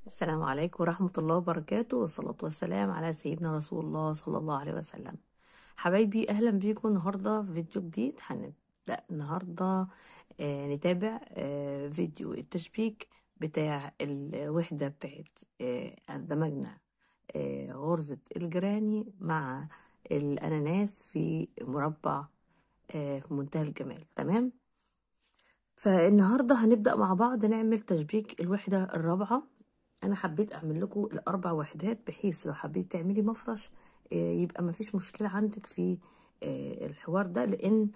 السلام عليكم ورحمة الله وبركاته والصلاة والسلام على سيدنا رسول الله صلى الله عليه وسلم حبايبي أهلا بيكم النهاردة في فيديو جديد هنبدأ النهاردة آه نتابع آه فيديو التشبيك بتاع الوحدة بتاعت آه دمجنا آه غرزة الجراني مع الأناناس في مربع آه في منتهى الجمال تمام فالنهاردة هنبدأ مع بعض نعمل تشبيك الوحدة الرابعة انا حبيت اعمل لكم الاربع وحدات بحيث لو حبيت تعملي مفرش يبقى مفيش مشكله عندك في الحوار ده لان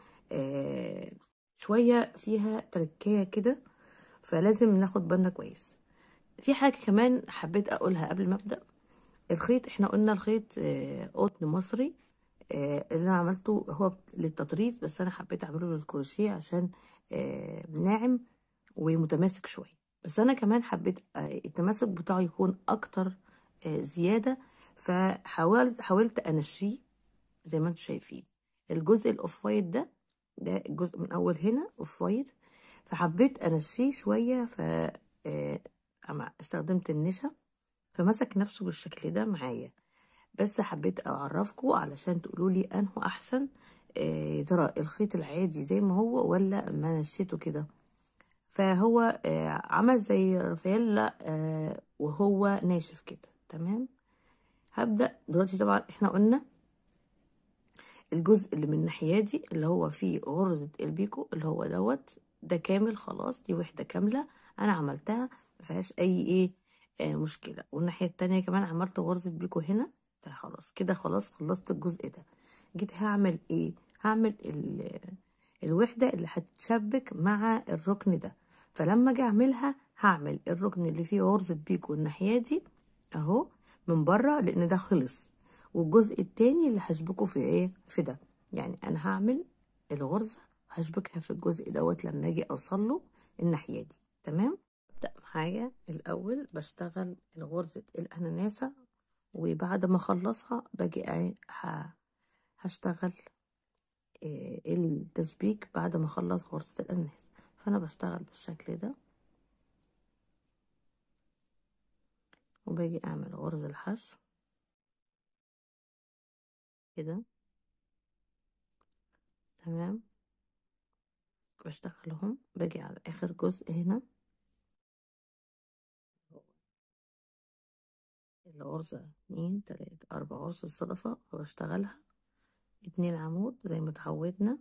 شويه فيها تركيه كده فلازم ناخد بالنا كويس في حاجه كمان حبيت اقولها قبل ما ابدا الخيط احنا قلنا الخيط قطن مصري اللي انا عملته هو للتطريز بس انا حبيت اعمله للكروشيه عشان ناعم ومتماسك شويه بس انا كمان حبيت التماسك بتاعه يكون اكتر زياده فحاولت حاولت انشيه زي ما انتم شايفين الجزء الاوف وايت ده ده الجزء من اول هنا اوف وايت فحبيت انشيه شويه ف استخدمت النشا فمسك نفسه بالشكل ده معايا بس حبيت اعرفكم علشان تقولوا لي انه احسن ترى الخيط العادي زي ما هو ولا ما نشيته كده فهو عمل زي رافائيلا وهو ناشف كده تمام هبدأ دلوقتي طبعا احنا قلنا الجزء اللي من الناحية دي اللي هو فيه غرزة البيكو اللي هو دوت ده كامل خلاص دي وحدة كاملة انا عملتها مفيهاش اي ايه آه مشكلة والناحية التانية كمان عملت غرزة بيكو هنا ده خلاص كده خلاص خلصت الجزء ده جيت هعمل ايه هعمل الوحدة اللي هتشبك مع الركن ده فلما اجي اعملها هعمل الركن اللي فيه غرزة بيكو الناحية دي اهو من بره لان ده خلص والجزء التاني اللي هشبكه في ايه في ده يعني انا هعمل الغرزة هشبكها في الجزء دوت لما اجي اوصل له الناحية دي تمام ابدأ معايا الاول بشتغل الغرزة الاناناسة وبعد ما اخلصها باجي ايه هشتغل إيه التشبيك بعد ما اخلص غرزة الاناناس فانا بشتغل بالشكل ده وباجي اعمل غرز الحشو كده تمام بشتغلهم باجي على اخر جزء هنا الغرزة اتنين تلاتة اربع غرز الصدفة وبشتغلها اتنين عمود زي ما اتعودنا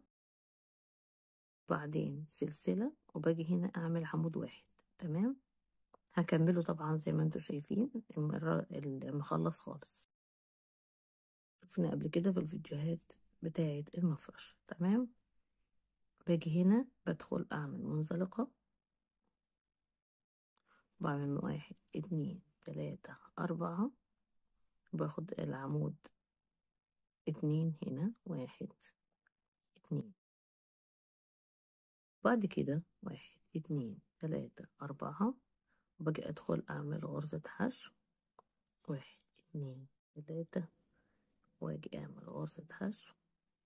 بعدين سلسلة وباجي هنا اعمل عمود واحد تمام هكمله طبعا زي ما انتم شايفين المرة المخلص خالص شفنا قبل كده في الفيديوهات بتاعة المفرش تمام باجي هنا بدخل اعمل منزلقة بعمل من واحد اتنين تلاتة اربعة باخد العمود اتنين هنا واحد اتنين بعد كده واحد اتنين تلاتة أربعة وباجي أدخل أعمل غرزة حشو واحد اتنين تلاتة وأجي أعمل غرزة حشو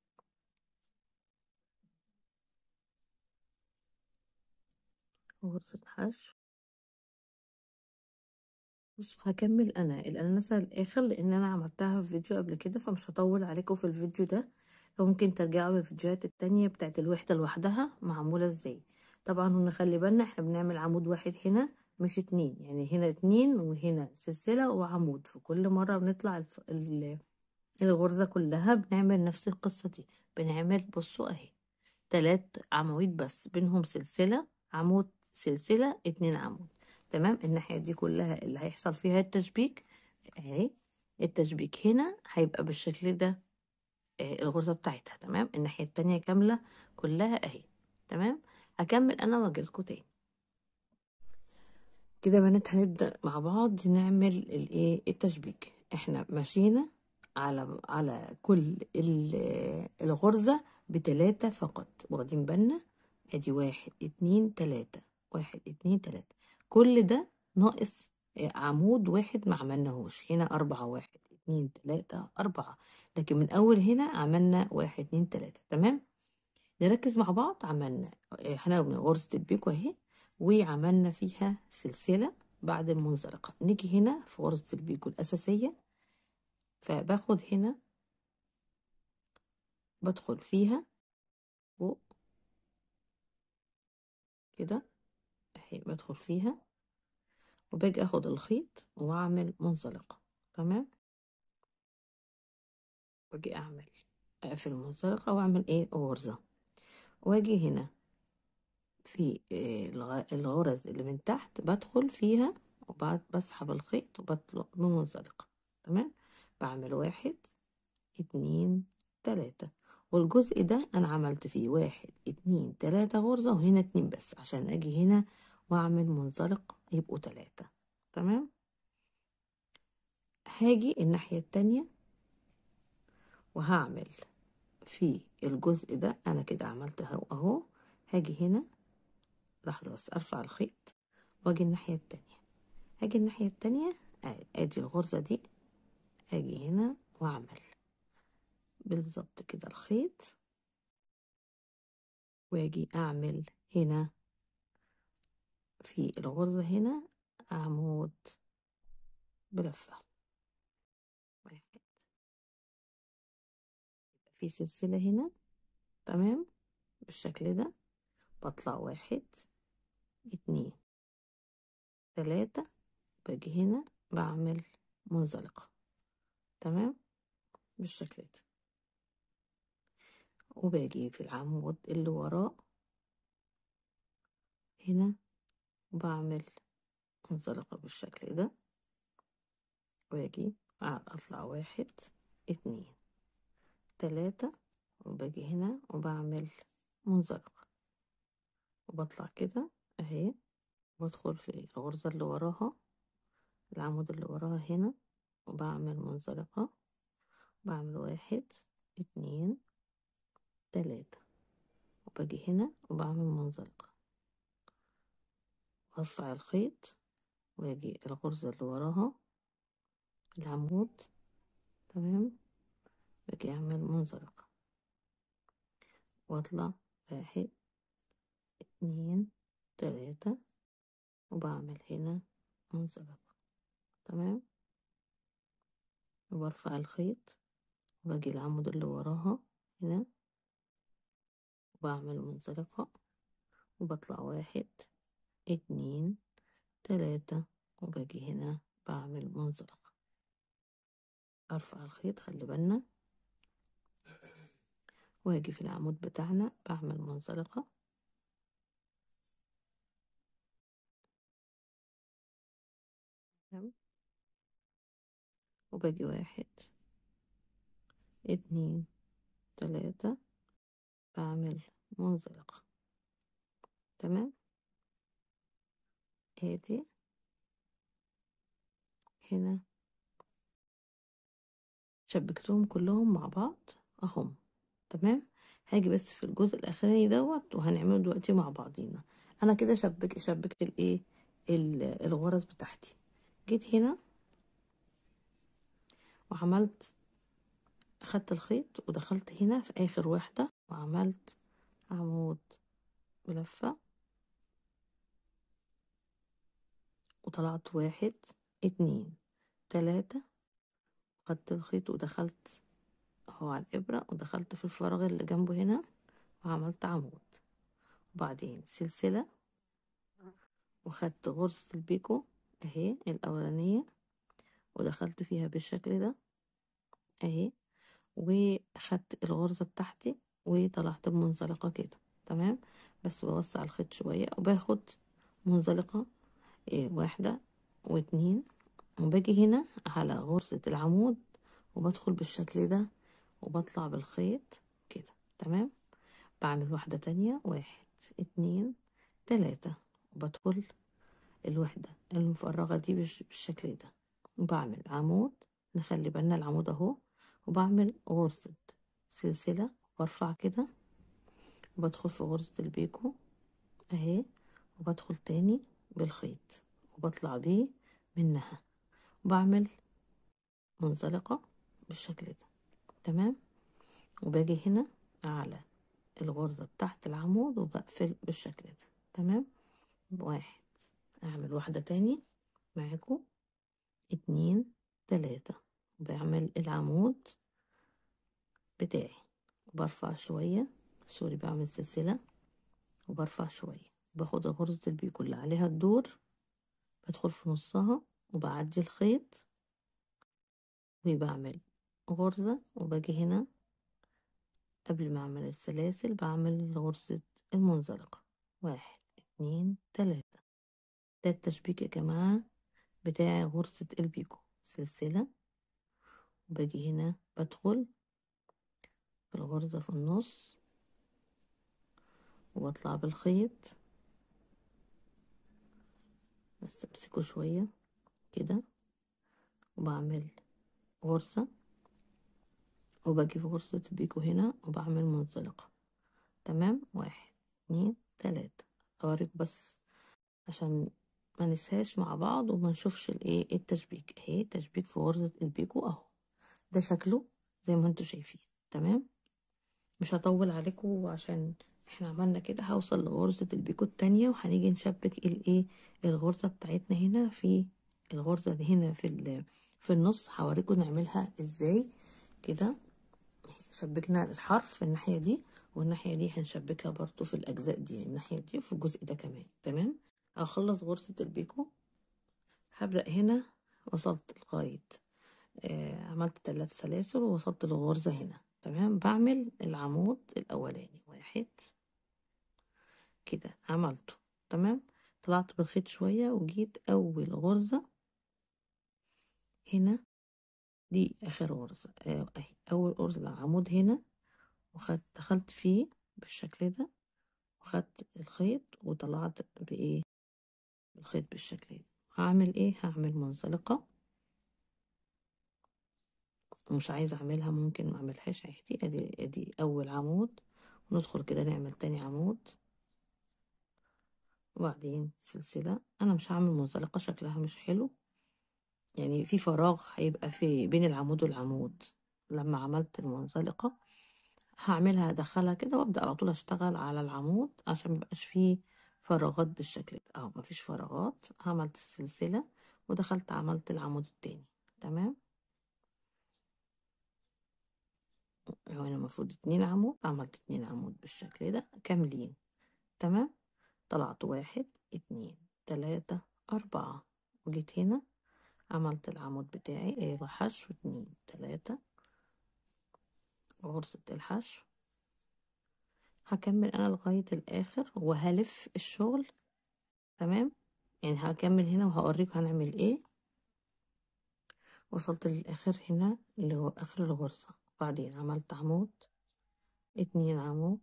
غرزة حشو بص هكمل أنا الأناناسة الآخر لأن أنا عملتها في فيديو قبل كده فمش هطول عليكم في الفيديو ده فممكن ترجعوا للفيديوهات التانية بتاعت الوحدة لوحدها معمولة ازاي طبعا نخلي بالنا احنا بنعمل عمود واحد هنا مش اتنين يعني هنا اتنين وهنا سلسلة وعمود في كل مرة بنطلع الف... الغرزة كلها بنعمل نفس القصة دي بنعمل بصوا اهي تلات عواميد بس بينهم سلسلة عمود سلسلة اتنين عمود تمام الناحية دي كلها اللي هيحصل فيها التشبيك اهي التشبيك هنا هيبقى بالشكل ده الغرزة بتاعتها تمام الناحية التانية كاملة كلها اهي تمام هكمل انا واجيلكوا تاني كده بنات هنبدأ مع بعض نعمل الايه التشبيك احنا ماشينا على على كل الغرزة بتلاتة فقط واخدين بالنا ادي واحد اتنين تلاتة واحد اتنين تلاتة كل ده ناقص عمود واحد ما عملناهوش هنا أربعة واحد اتنين تلاتة أربعة لكن من أول هنا عملنا واحد اتنين تلاتة تمام نركز مع بعض عملنا هنعمل غرزة البيكو اهي وعملنا فيها سلسلة بعد المنزلقة نيجي هنا في غرزة البيكو الأساسية فباخد هنا بدخل فيها فوق كده اهي بدخل فيها وباجي اخد الخيط واعمل منزلقة تمام واجي اعمل اقفل المنزلقة واعمل ايه غرزة واجي هنا في الغرز اللي من تحت بدخل فيها وبعد بسحب الخيط وبطلع بمنزلقة تمام بعمل واحد اتنين تلاتة والجزء ده انا عملت فيه واحد اتنين تلاتة غرزة وهنا اتنين بس عشان اجي هنا واعمل منزلق يبقوا تلاتة تمام هاجي الناحية التانية وهعمل في الجزء ده انا كده عملت اهو اهو هاجي هنا لحظة بس ارفع الخيط واجي الناحية التانية هاجي الناحية التانية ادي الغرزة دي اجي هنا واعمل بالظبط كده الخيط واجي اعمل هنا في الغرزة هنا عمود بلفة واحد في سلسلة هنا تمام بالشكل ده بطلع واحد اتنين تلاتة باجي هنا بعمل منزلقة تمام بالشكل ده وباجي في العمود اللي وراه هنا بعمل منزلقة بالشكل ده واجي اطلع واحد اتنين تلاتة وباجي هنا وبعمل منزلقة وبطلع كده اهي بدخل في الغرزة اللي وراها العمود اللي وراها هنا وبعمل منزلقة بعمل واحد اتنين تلاتة وباجي هنا وبعمل منزلقة وارفع الخيط واجي الغرزة اللي وراها العمود تمام باجي اعمل منزلقة واطلع واحد اتنين تلاتة وبعمل هنا منزلقة تمام وبرفع الخيط وباجي العمود اللي وراها هنا وبعمل منزلقة وبطلع واحد اتنين تلاتة وباجي هنا بعمل منزلقة ارفع الخيط خلي بالنا واجي في العمود بتاعنا بعمل منزلقة وباجي واحد اتنين تلاتة بعمل منزلقة تمام ادي هنا شبكتهم كلهم مع بعض اهم تمام هاجي بس في الجزء الاخراني دوت وهنعمله دلوقتي مع بعضينا انا كده شبك شبكت الايه الغرز بتاعتي جيت هنا وعملت اخدت الخيط ودخلت هنا في اخر واحدة وعملت عمود بلفة وطلعت واحد اتنين تلاتة خدت الخيط ودخلت اهو على الابرة ودخلت في الفراغ اللي جنبه هنا وعملت عمود وبعدين سلسلة وخدت غرزة البيكو اهي الاولانية ودخلت فيها بالشكل ده اهي وخدت الغرزة بتاعتي وطلعت بمنزلقة كده تمام بس بوسع الخيط شوية وباخد منزلقة إيه واحدة واتنين وباجي هنا على غرزة العمود وبدخل بالشكل ده وبطلع بالخيط كده تمام بعمل واحدة تانية واحد اتنين تلاتة وبدخل الوحدة المفرغة دي بالشكل ده وبعمل عمود نخلي بالنا العمود اهو وبعمل غرزة سلسلة وارفع كده وبدخل في غرزة البيكو اهي وبدخل تاني بالخيط وبطلع بيه منها وبعمل منزلقة بالشكل ده تمام وباجي هنا على الغرزة بتاعت العمود وبقفل بالشكل ده تمام واحد اعمل واحدة تاني معاكم اتنين تلاتة بعمل العمود بتاعي وبرفع شوية سوري بعمل سلسلة وبرفع شوية باخد غرزة البيكو اللي عليها الدور بدخل في نصها وبعدي الخيط وبعمل غرزة وباجي هنا قبل ما اعمل السلاسل بعمل غرزة المنزلقة واحد اتنين تلاتة ده التشبيك يا جماعة بتاع غرزة البيكو سلسلة وباجي هنا بدخل بالغرزة في النص وبطلع بالخيط بس امسكه شوية كده وبعمل غرزة وباجي في غرزة البيكو هنا وبعمل منزلقة تمام واحد اتنين تلاتة اوريك بس عشان ما نسهاش مع بعض وما نشوفش الايه التشبيك اهي تشبيك في غرزة البيكو اهو ده شكله زي ما انتوا شايفين تمام مش هطول عليكم عشان احنا عملنا كده هوصل لغرزة البيكو التانية وهنيجي نشبك الايه الغرزة بتاعتنا هنا في الغرزة دي هنا في في النص هوريكم نعملها ازاي كده شبكنا الحرف الناحية دي والناحية دي هنشبكها برضو في الأجزاء دي الناحية دي وفي الجزء ده كمان تمام هخلص غرزة البيكو هبدأ هنا وصلت لغاية آه عملت ثلاث سلاسل ووصلت للغرزة هنا تمام بعمل العمود الأولاني واحد كده عملته تمام طلعت بالخيط شوية وجيت أول غرزة هنا دي آخر غرزة آه أهي أول غرزة العمود هنا وخدت دخلت فيه بالشكل ده وخدت الخيط وطلعت بإيه الخيط بالشكل ده هعمل إيه هعمل منزلقة ومش عايزة أعملها ممكن ما أعملهاش عادي أدي أدي أول عمود وندخل كده نعمل تاني عمود وبعدين سلسلة أنا مش هعمل منزلقة شكلها مش حلو يعني في فراغ هيبقى في بين العمود والعمود لما عملت المنزلقة هعملها ادخلها كده وابدا على طول اشتغل على العمود عشان ميبقاش فيه فراغات بالشكل ده اهو مفيش فراغات عملت السلسلة ودخلت عملت العمود التاني تمام هنا المفروض اتنين عمود عملت اتنين عمود بالشكل ده كاملين تمام طلعت واحد اتنين تلاتة أربعة وجيت هنا عملت العمود بتاعي ايه حشو اتنين تلاتة غرزة الحشو هكمل انا لغاية الاخر وهلف الشغل تمام يعني هكمل هنا وهوريك هنعمل ايه وصلت للاخر هنا اللي هو اخر الغرزة بعدين عملت عمود اتنين عمود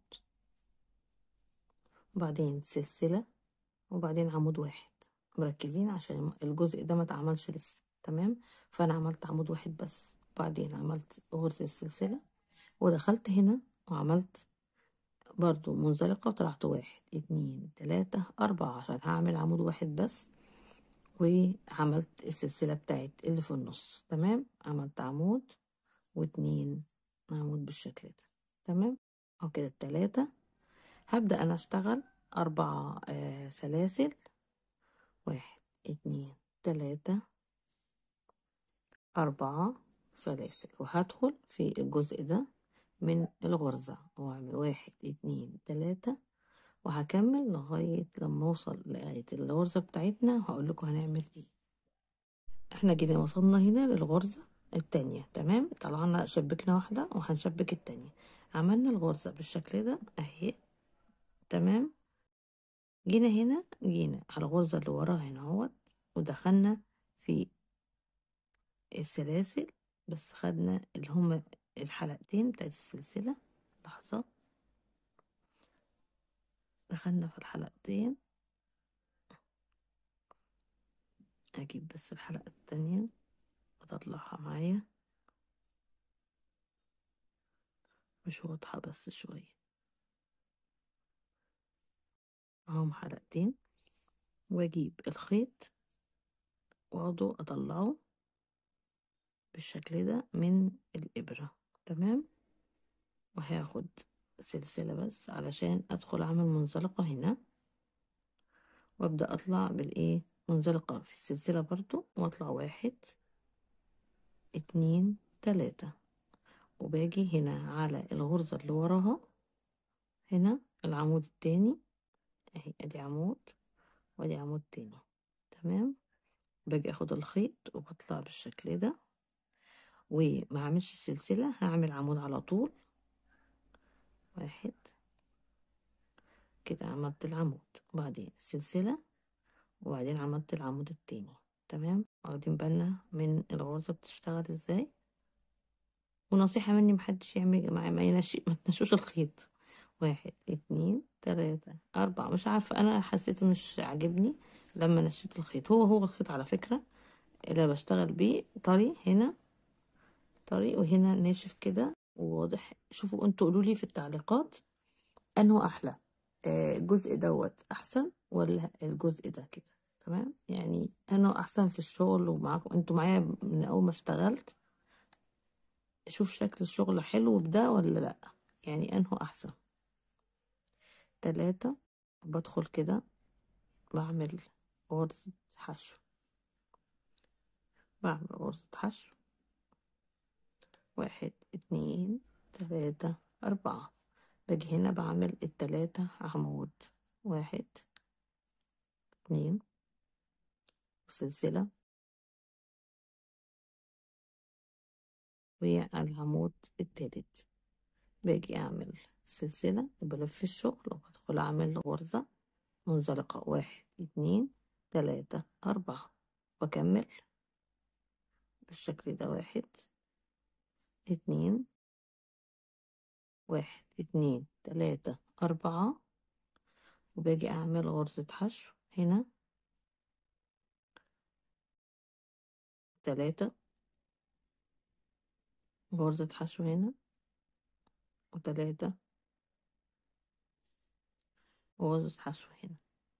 وبعدين سلسلة وبعدين عمود واحد مركزين عشان الجزء ده ما اتعملش لسه تمام فانا عملت عمود واحد بس بعدين عملت غرزة السلسلة ودخلت هنا وعملت برضو منزلقة وطلعت واحد اتنين تلاتة أربعة عشان هعمل عمود واحد بس وعملت السلسلة بتاعت اللي في النص تمام عملت عمود واتنين عمود بالشكل ده تمام او كده التلاتة هبدأ انا اشتغل اربعة آه سلاسل واحد اتنين تلاتة أربعة سلاسل وهدخل في الجزء ده من الغرزة واعمل واحد اتنين تلاتة وهكمل لغاية لما اوصل لغاية الغرزة بتاعتنا وهقول لكم هنعمل ايه احنا جينا وصلنا هنا للغرزة التانية تمام طلعنا شبكنا واحدة وهنشبك التانية عملنا الغرزة بالشكل ده اهي تمام جينا هنا جينا على الغرزة اللي وراها هنا اهوت ودخلنا في السلاسل بس خدنا اللي هما الحلقتين بتاعت السلسلة لحظة دخلنا في الحلقتين اجيب بس الحلقة التانية اطلعها معايا مش واضحة بس شوية اهم حلقتين واجيب الخيط واخده اطلعه بالشكل ده من الابرة تمام وهاخد سلسلة بس علشان ادخل اعمل منزلقة هنا وابدأ اطلع بالايه منزلقة في السلسلة برضو واطلع واحد اتنين تلاتة وباجي هنا على الغرزة اللي وراها هنا العمود التاني اهي ادي عمود وادي عمود تاني تمام باجي اخد الخيط وبطلع بالشكل ده وما اعملش سلسلة هعمل عمود على طول واحد كده عملت العمود وبعدين سلسلة وبعدين عملت العمود التاني تمام واخدين بالنا من الغرزة بتشتغل ازاي ونصيحة مني محدش يعمل مع ما ينشي ما تنشوش الخيط واحد اتنين تلاتة أربعة مش عارفة أنا حسيت مش عاجبني لما نشيت الخيط هو هو الخيط على فكرة اللي بشتغل بيه طري هنا طري وهنا ناشف كده وواضح شوفوا انتوا قولولي في التعليقات انه احلى آه، الجزء دوت احسن ولا الجزء ده كده تمام يعني انا احسن في الشغل ومعاكم انتوا معايا من اول ما اشتغلت شوف شكل الشغل حلو بده ولا لا يعني انه احسن تلاتة بدخل كده بعمل غرزة حشو بعمل غرزة حشو واحد اتنين تلاتة أربعة باجي هنا بعمل التلاتة عمود واحد اتنين وسلسلة والعمود التالت باجي أعمل سلسلة وبلف الشغل وبدخل أعمل غرزة منزلقة واحد اتنين تلاتة أربعة وأكمل بالشكل ده واحد اتنين واحد اتنين تلاتة أربعة وباجي أعمل غرزة حشو هنا تلاتة غرزة حشو هنا وتلاتة وغرزة حشو هنا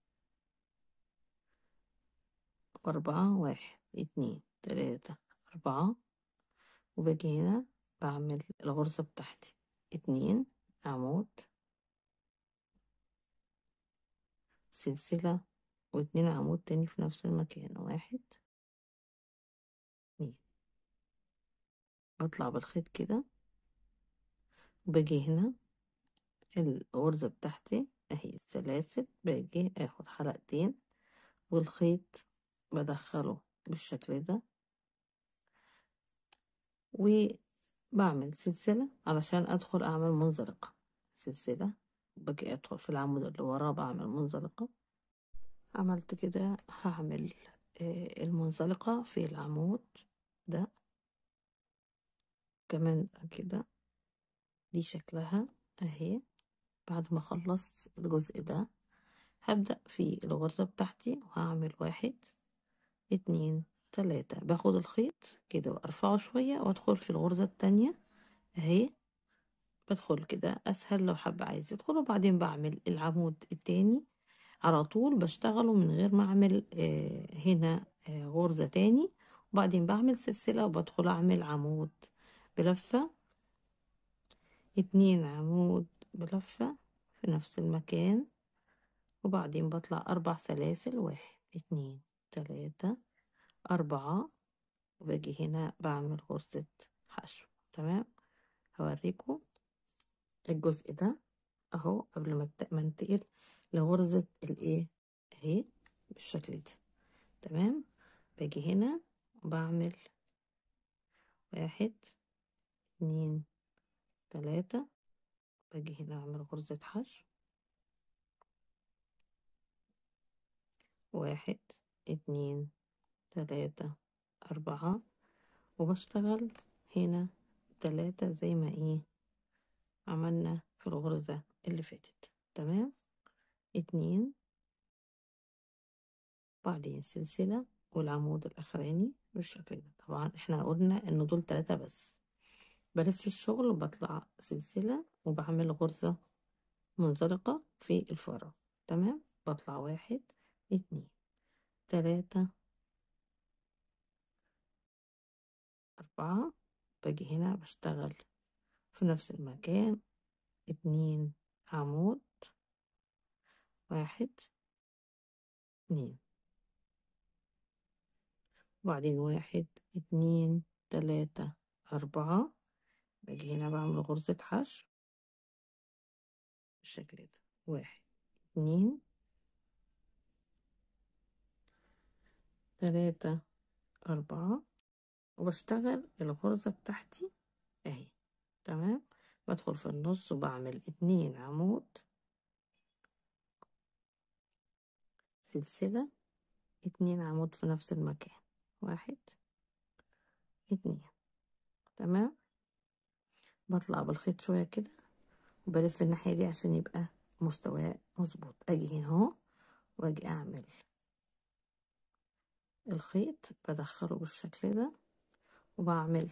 وأربعة واحد اتنين تلاتة أربعة وباجي هنا بعمل الغرزة بتاعتي اتنين عمود سلسلة واتنين عمود تاني في نفس المكان واحد اتنين بطلع بالخيط كده وباجي هنا الغرزة بتاعتي اهي السلاسل باجي اخد حلقتين والخيط بدخله بالشكل ده وبعمل سلسلة علشان ادخل اعمل منزلقة سلسلة باجي ادخل في العمود اللي وراه بعمل منزلقة عملت كده هعمل آه، المنزلقة في العمود ده كمان كده دي شكلها اهي بعد ما خلصت الجزء ده هبدأ في الغرزة بتاعتي وهعمل واحد اتنين تلاتة باخد الخيط كده وارفعه شوية وادخل في الغرزة التانية اهي بدخل كده اسهل لو حد عايز يدخل وبعدين بعمل العمود التاني على طول بشتغله من غير ما اعمل آه هنا آه غرزة تاني وبعدين بعمل سلسلة وبدخل اعمل عمود بلفة اتنين عمود بلفة في نفس المكان وبعدين بطلع أربع سلاسل واحد اتنين تلاتة أربعة وباجي هنا بعمل غرزة حشو تمام هوريكم الجزء ده اهو قبل ما ت- ما انتقل لغرزة الايه اهي بالشكل ده تمام باجي هنا بعمل واحد اتنين تلاتة باجي هنا اعمل غرزة حشو واحد اتنين تلاتة أربعة وبشتغل هنا تلاتة زي ما ايه عملنا في الغرزة اللي فاتت تمام اتنين بعدين سلسلة والعمود الأخراني بالشكل ده طبعا احنا قلنا ان دول تلاتة بس بلف الشغل وبطلع سلسلة وبعمل غرزة منزلقة في الفراغ تمام بطلع واحد اتنين تلاتة أربعة باجي هنا بشتغل في نفس المكان اتنين عمود واحد اتنين وبعدين واحد اتنين تلاتة أربعة باجي هنا بعمل غرزة حشو بالشكل ده واحد اتنين تلاتة أربعة وبشتغل الغرزة بتاعتي اهي تمام بدخل في النص وبعمل اتنين عمود سلسلة اتنين عمود في نفس المكان واحد اتنين تمام بطلع بالخيط شوية كده وبلف الناحية دي عشان يبقى مستواه مظبوط اجي هنا اهو واجي اعمل الخيط بدخله بالشكل ده وبعمل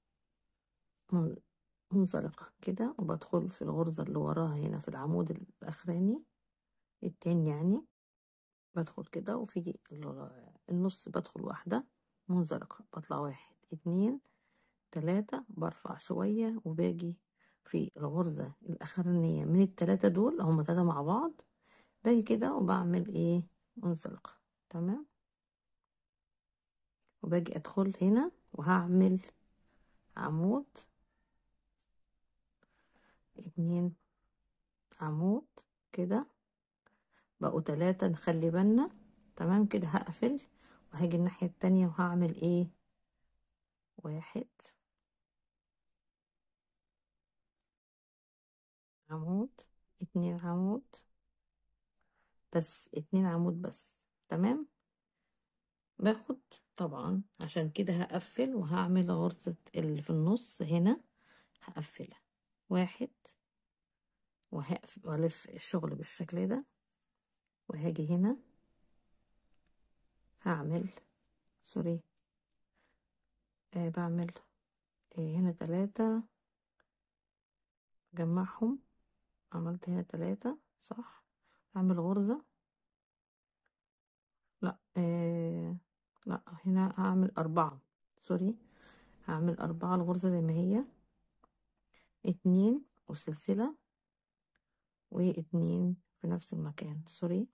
منزلقة كده وبدخل في الغرزة اللي وراها هنا في العمود الأخراني التاني يعني بدخل كده وفي النص بدخل واحدة منزلقة بطلع واحد اتنين تلاتة برفع شوية وباجي في الغرزة الأخرانية من التلاتة دول هما تلاتة مع بعض باجي كده وبعمل ايه منزلقة تمام وباجي ادخل هنا وهعمل عمود اتنين عمود كده بقوا تلاتة نخلي بالنا تمام كده هقفل وهاجي الناحية التانية وهعمل ايه واحد عمود اتنين عمود بس اتنين عمود بس تمام باخد طبعا عشان كده هقفل وهعمل غرزة اللي في النص هنا هقفلها واحد وهقفل والف الشغل بالشكل ده وهاجي هنا هعمل سوري آه بعمل آه هنا تلاتة جمعهم عملت هنا تلاتة صح اعمل غرزة لا آه لا هنا هعمل أربعة سوري هعمل أربعة الغرزة زي ما هي اتنين وسلسلة واتنين في نفس المكان سوري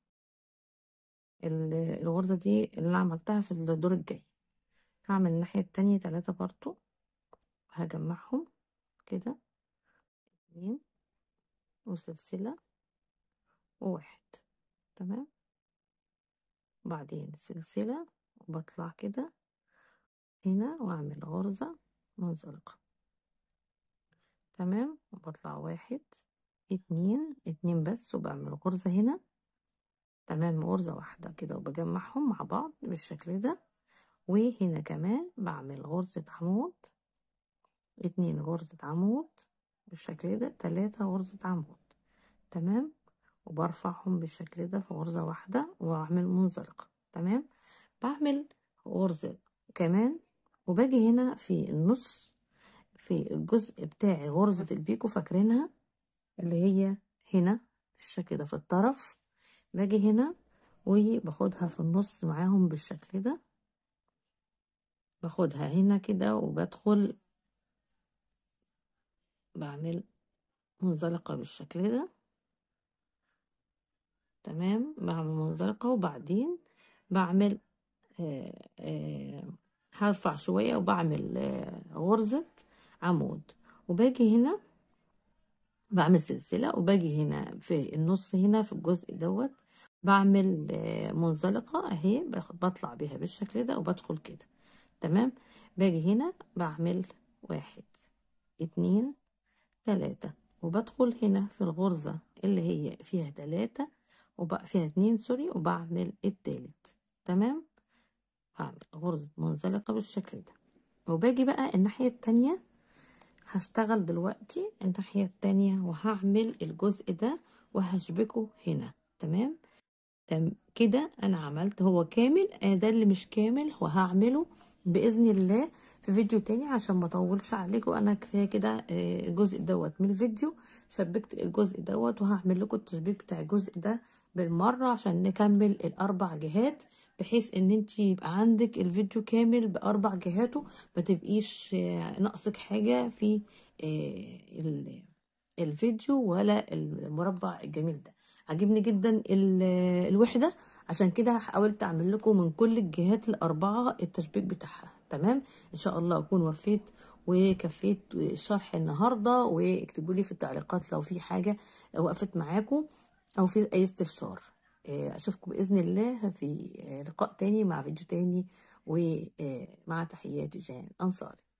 الغرزة دي اللي أنا عملتها في الدور الجاي هعمل الناحية التانية تلاتة برضو هجمعهم كده اتنين وسلسلة وواحد تمام بعدين سلسلة وبطلع كده هنا واعمل غرزة منزلقة تمام وبطلع واحد اتنين اتنين بس وبعمل غرزة هنا تمام غرزة واحدة كده وبجمعهم مع بعض بالشكل ده وهنا كمان بعمل غرزة عمود اتنين غرزة عمود بالشكل ده تلاتة غرزة عمود تمام وبرفعهم بالشكل ده في غرزة واحدة واعمل منزلقة تمام بعمل غرزة كمان وباجي هنا في النص في الجزء بتاع غرزة البيكو فاكرينها اللي هي هنا بالشكل ده في الطرف باجي هنا وباخدها في النص معاهم بالشكل ده باخدها هنا كده وبدخل بعمل منزلقة بالشكل ده تمام بعمل منزلقة وبعدين بعمل آه آه هرفع شوية وبعمل آه غرزة عمود وباجي هنا بعمل سلسلة وباجي هنا في النص هنا في الجزء دوت بعمل منزلقة اهي بطلع بيها بالشكل ده وبدخل كده تمام باجي هنا بعمل واحد اتنين تلاتة وبدخل هنا في الغرزة اللي هي فيها تلاتة وبقى فيها اتنين سوري وبعمل التالت تمام بعمل غرزة منزلقة بالشكل ده وباجي بقى الناحية التانية هشتغل دلوقتي الناحية التانية وهعمل الجزء ده وهشبكه هنا تمام تم كده انا عملت هو كامل انا ده اللي مش كامل وهعمله باذن الله في فيديو تاني عشان ما اطولش عليكم انا كفايه كده الجزء دوت من الفيديو شبكت الجزء دوت وهعمل لكم التشبيك بتاع الجزء ده بالمره عشان نكمل الاربع جهات بحيث ان انت يبقى عندك الفيديو كامل باربع جهاته ما تبقيش ناقصك حاجه في الفيديو ولا المربع الجميل ده عجبني جدا الوحده عشان كده حاولت اعمل لكم من كل الجهات الاربعه التشبيك بتاعها تمام ان شاء الله اكون وفيت وكفيت الشرح النهارده واكتبوا لي في التعليقات لو في حاجه وقفت معاكم او في اي استفسار آه، اشوفكم باذن الله في آه، لقاء تاني مع فيديو تاني ومع تحياتي جان انصاري